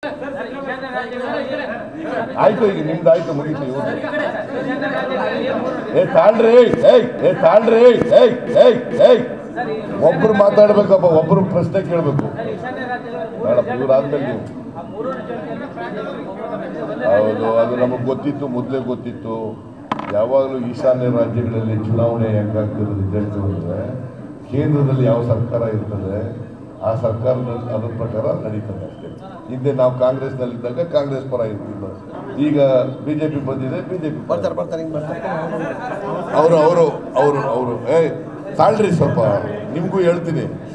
ಆಯ್ತು ಈಗ ನಿಮ್ದು ಆಯ್ತು ಮುಗೀತು ಇವ್ರು ಏ ತಾಳ್ರಿ ಏಯ್ ಏ ತಾಳ್ರಿ ಏಯ್ ಏಯ್ ಏಯ್ ಒಬ್ರು ಮಾತಾಡ್ಬೇಕಪ್ಪ ಒಬ್ರು ಪ್ರಶ್ನೆ ಕೇಳಬೇಕು ಬೇಡಪ್ಪ ಇವ್ರು ಆದ್ಮೇಲೆ ನೀವು ಹೌದು ಅದು ನಮಗೆ ಗೊತ್ತಿತ್ತು ಮೊದಲೇ ಗೊತ್ತಿತ್ತು ಯಾವಾಗಲೂ ಈಶಾನ್ಯ ರಾಜ್ಯಗಳಲ್ಲಿ ಚುನಾವಣೆ ಹೆಂಗಾಗ್ತದೆ ರಿಸಲ್ಟ್ ಅಂದರೆ ಕೇಂದ್ರದಲ್ಲಿ ಯಾವ ಸರ್ಕಾರ ಇರ್ತದೆ ಆ ಸರ್ಕಾರದ ಅದ್ರ ಪ್ರಕಾರ ನಡೀತದೆ ಅಷ್ಟೇ ಹಿಂದೆ ನಾವು ಕಾಂಗ್ರೆಸ್ನಲ್ಲಿದ್ದಾಗ ಕಾಂಗ್ರೆಸ್ ಪರ ಇರ್ತಿದ್ದು ಈಗ ಬಿ ಜೆ ಪಿ ಬಂದಿದೆ ಬಿ ಜೆ ಪಿ ಬರ್ತಾರೆ ಬರ್ತಾರೆ ಹಿಂಗೆ ಬರ್ತಾರೆ ಅವರು ಅವರು ಅವರು ಅವರು ಏ ತಾಳ್ರಿ ಸ್ವಲ್ಪ ನಿಮಗೂ ಹೇಳ್ತೀನಿ